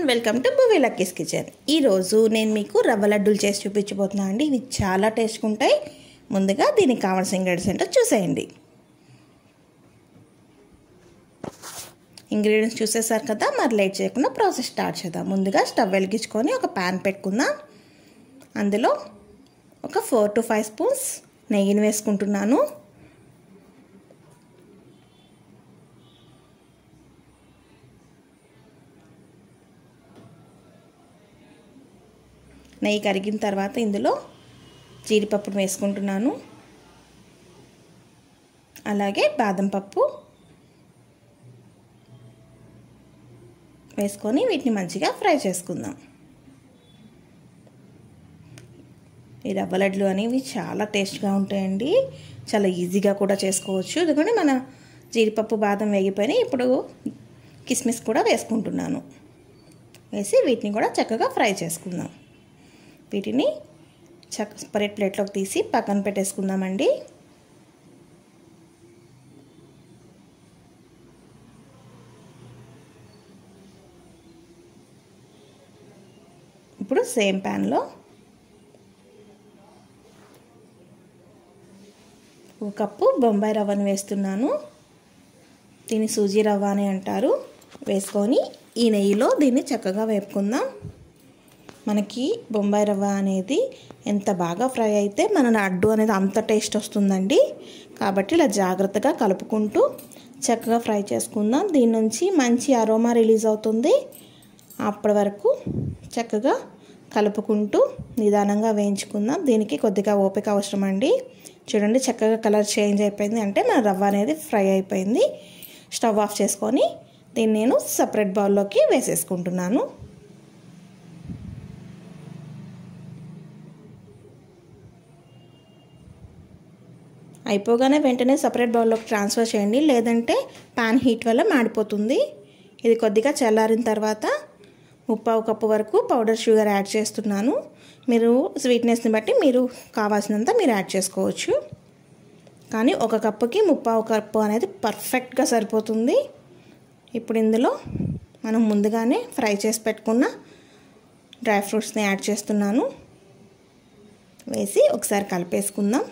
welcome to Bhuvi Lucky's kitchen ఈరోజు నేను మీకు రవ్వ లడ్డూలు చేసి చూపించబోతున్నాను అండి ఇవి చాలా టేస్ట్గా ఉంటాయి ముందుగా దీనికి కావాల్సిన ఇంగ్రీడియంట్స్ ఏంటో చూసేయండి ఇంగ్రీడియంట్స్ చూసేసారు కదా మరి లేట్ చేయకుండా ప్రాసెస్ స్టార్ట్ చేద్దాం ముందుగా స్టవ్ వెలిగించుకొని ఒక ప్యాన్ పెట్టుకుందాం అందులో ఒక ఫోర్ టు ఫైవ్ స్పూన్స్ నెయ్యిని వేసుకుంటున్నాను నెయ్యి కరిగిన తర్వాత ఇందులో జీడిపప్పును వేసుకుంటున్నాను అలాగే బాదం పప్పు వేసుకొని వీటిని మంచిగా ఫ్రై చేసుకుందాం ఈ రవ్వ లడ్లు అనేవి చాలా టేస్ట్గా ఉంటాయండి చాలా ఈజీగా కూడా చేసుకోవచ్చు ఎందుకంటే మన జీడిపప్పు బాదం వేగిపోయినాయి ఇప్పుడు కిస్మిస్ కూడా వేసుకుంటున్నాను వేసి వీటిని కూడా చక్కగా ఫ్రై చేసుకుందాం వీటిని చక్క సపరేట్ ప్లేట్లోకి తీసి పక్కన పెట్టేసుకుందామండి ఇప్పుడు సేమ్ ప్యాన్లో ఒక కప్పు బొంబాయి రవ్వను వేస్తున్నాను దీన్ని సూజీ రవ్వ అని అంటారు వేసుకొని ఈ నెయ్యిలో దీన్ని చక్కగా వేపుకుందాం మనకి బొంబాయి రవ్వ అనేది ఎంత బాగా ఫ్రై అయితే మన లడ్డు అనేది అంత టేస్ట్ వస్తుందండి కాబట్టి ఇలా జాగ్రత్తగా కలుపుకుంటూ చక్కగా ఫ్రై చేసుకుందాం దీని నుంచి మంచి అరోమా రిలీజ్ అవుతుంది అప్పటి వరకు చక్కగా కలుపుకుంటూ నిదానంగా వేయించుకుందాం దీనికి కొద్దిగా ఓపిక అవసరం అండి చూడండి చక్కగా కలర్ చేంజ్ అయిపోయింది అంటే మన రవ్వ అనేది ఫ్రై అయిపోయింది స్టవ్ ఆఫ్ చేసుకొని దీన్ని నేను సపరేట్ బౌల్లోకి వేసేసుకుంటున్నాను అయిపోగానే వెంటనే సపరేట్ బౌల్లోకి ట్రాన్స్ఫర్ చేయండి లేదంటే ప్యాన్ హీట్ వల్ల మాడిపోతుంది ఇది కొద్దిగా చల్లారిన తర్వాత ముప్పావు కప్పు వరకు పౌడర్ షుగర్ యాడ్ చేస్తున్నాను మీరు స్వీట్నెస్ని బట్టి మీరు కావాల్సినంత మీరు యాడ్ చేసుకోవచ్చు కానీ ఒక కప్పుకి ముప్పావు కప్పు అనేది పర్ఫెక్ట్గా సరిపోతుంది ఇప్పుడు ఇందులో మనం ముందుగానే ఫ్రై చేసి పెట్టుకున్న డ్రై ఫ్రూట్స్ని యాడ్ చేస్తున్నాను వేసి ఒకసారి కలిపేసుకుందాం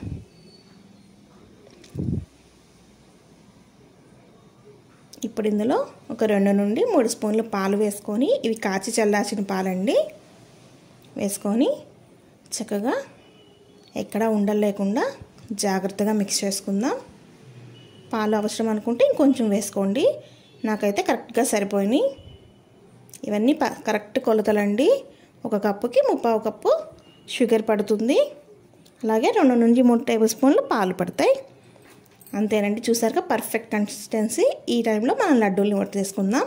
ఇప్పుడు ఇందులో ఒక రెండు నుండి మూడు స్పూన్లు పాలు వేసుకొని ఇవి కాచి చల్లార్చిన పాలండి వేసుకొని చక్కగా ఎక్కడ ఉండలేకుండా జాగ్రత్తగా మిక్స్ చేసుకుందాం పాలు అవసరం అనుకుంటే ఇంకొంచెం వేసుకోండి నాకైతే కరెక్ట్గా సరిపోయినాయి ఇవన్నీ కరెక్ట్ కొలతలండి ఒక కప్పుకి ముప్పావు కప్పు షుగర్ పడుతుంది అలాగే రెండు నుంచి మూడు టేబుల్ స్పూన్లు పాలు పడతాయి అంతేనండి చూసారుగా పర్ఫెక్ట్ కన్సిస్టెన్సీ ఈ టైంలో మనం లడ్డూల్ని వట్టి తీసుకుందాం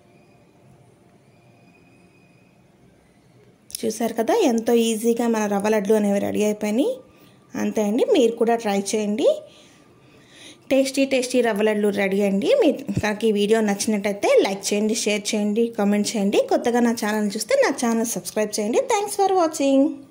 చూసారు కదా ఎంతో ఈజీగా మన రవ్వ లడ్డు అనేవి రెడీ అయిపోయినాయి అంతే అండి మీరు కూడా ట్రై చేయండి టేస్టీ టేస్టీ రవ్వ లడ్లు రెడీ అండి మీరు నాకు ఈ వీడియో నచ్చినట్టయితే లైక్ చేయండి షేర్ చేయండి కామెంట్ చేయండి కొత్తగా నా ఛానల్ చూస్తే నా ఛానల్ సబ్స్క్రైబ్ చేయండి థ్యాంక్స్ ఫర్ వాచింగ్